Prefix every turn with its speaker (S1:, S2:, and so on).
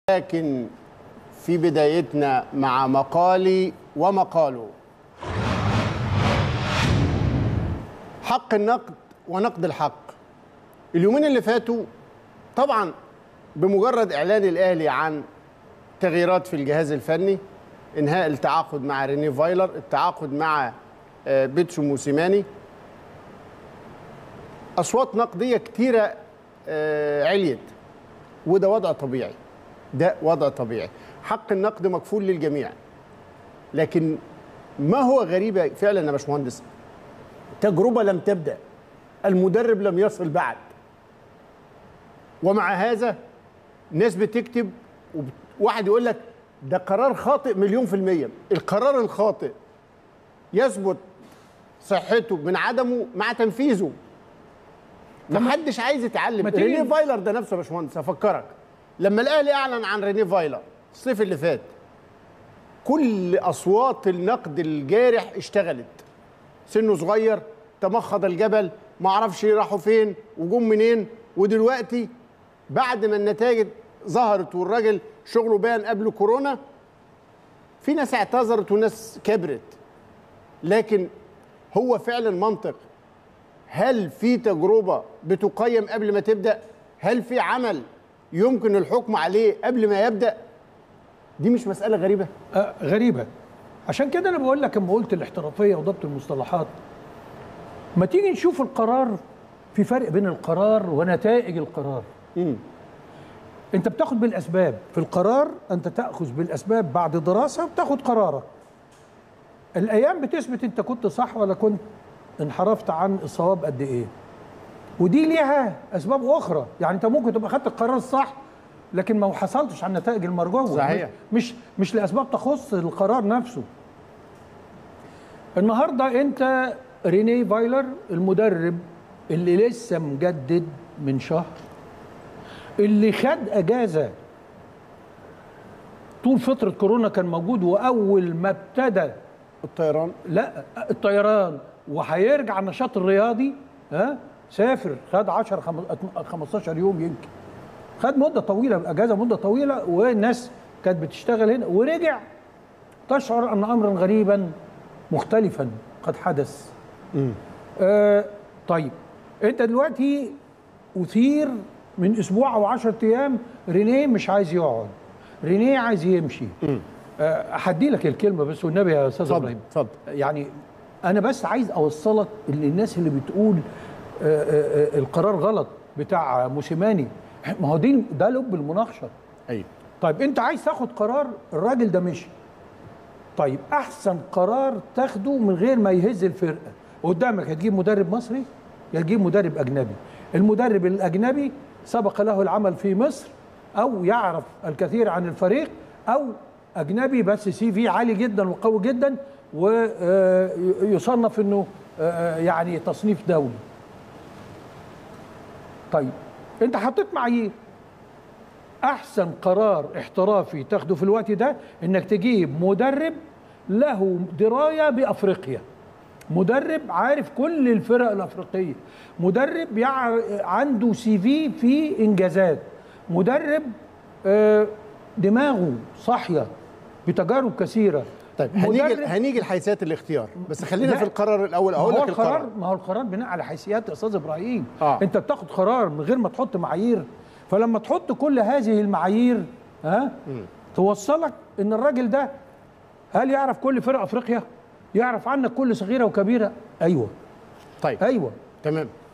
S1: لكن في بدايتنا مع مقالي ومقاله حق النقد ونقد الحق اليومين اللي فاتوا طبعا بمجرد اعلان الاهلي عن تغييرات في الجهاز الفني انهاء التعاقد مع ريني فايلر التعاقد مع آه، بيتسو موسيماني اصوات نقديه كتيره آه، عليت وده وضع طبيعي ده وضع طبيعي حق النقد مكفول للجميع لكن ما هو غريب فعلا يا باشمهندس تجربه لم تبدا المدرب لم يصل بعد ومع هذا ناس بتكتب وواحد يقول لك ده قرار خاطئ مليون في المية القرار الخاطئ يثبت صحته من عدمه مع تنفيذه ما حدش عايز يتعلم
S2: ما تيجي-
S1: رينيه فايلر ده نفسه يا باشمهندس افكرك لما الاهلي اعلن عن رينيه فايلر الصيف اللي فات كل اصوات النقد الجارح اشتغلت سنه صغير تمخض الجبل ما اعرفش راحوا فين وجم منين ودلوقتي بعد ما النتائج ظهرت والراجل شغله بان قبل كورونا في ناس اعتذرت وناس كبرت لكن هو فعلا منطق هل في تجربه بتقيم قبل ما تبدا هل في عمل يمكن الحكم عليه قبل ما يبدا دي مش مساله غريبه
S2: آه غريبه عشان كده انا بقول لك لما قلت الاحترافيه وضبط المصطلحات ما تيجي نشوف القرار في فرق بين القرار ونتائج القرار
S1: مم.
S2: انت بتاخد بالاسباب في القرار انت تاخذ بالاسباب بعد دراسه بتاخد قرارك الايام بتثبت انت كنت صح ولا كنت انحرفت عن الصواب قد ايه ودي ليها اسباب اخرى يعني انت ممكن تبقى خدت القرار الصح لكن ما حصلتش على النتائج المرجوه
S1: صحيح.
S2: مش مش لاسباب تخص القرار نفسه النهارده انت ريني فايلر المدرب اللي لسه مجدد من شهر اللي خد اجازه طول فتره كورونا كان موجود واول ما ابتدى
S1: الطيران
S2: لا الطيران وهيرجع النشاط الرياضي ها سافر خد 10 خم- 15 يوم يمكن خد مده طويله اجازه مده طويله والناس كانت بتشتغل هنا ورجع تشعر ان امرا غريبا مختلفا قد حدث آه طيب انت دلوقتي اثير من اسبوع او 10 ايام رينيه مش عايز يقعد رينيه عايز يمشي آه، هدي لك الكلمه بس والنبي يا استاذ
S1: اتفضل
S2: ابراهيم
S1: اتفضل
S2: يعني انا بس عايز اوصلك للناس اللي بتقول آه، آه، آه، القرار غلط بتاع موسيماني ما هو دي ده لب المناقشه
S1: ايوه
S2: طيب انت عايز تاخد قرار الراجل ده مشي طيب احسن قرار تاخده من غير ما يهز الفرقه قدامك هتجيب مدرب مصري يا تجيب مدرب اجنبي المدرب الاجنبي سبق له العمل في مصر او يعرف الكثير عن الفريق او اجنبي بس سي في عالي جدا وقوي جدا ويصنف انه آه، يعني تصنيف دولي طيب انت حطيت معايير احسن قرار احترافي تاخده في الوقت ده انك تجيب مدرب له درايه بافريقيا مدرب عارف كل الفرق الافريقيه مدرب يع... عنده سي في في انجازات مدرب آه، دماغه صاحيه بتجارب كثيره
S1: طيب هنيجي
S2: مدرب-
S1: هنيجي لحيثيات الاختيار بس خلينا
S2: لا.
S1: في القرار الاول
S2: ما
S1: اقول
S2: هو
S1: لك
S2: القرار
S1: القرار
S2: ما هو القرار بناء على حيثيات يا استاذ ابراهيم
S1: آه.
S2: انت بتاخد قرار من غير ما تحط معايير فلما تحط كل هذه المعايير ها توصلك ان الراجل ده هل يعرف كل فرق افريقيا يعرف عنك كل صغيره وكبيره ايوه
S1: طيب
S2: ايوه
S1: تمام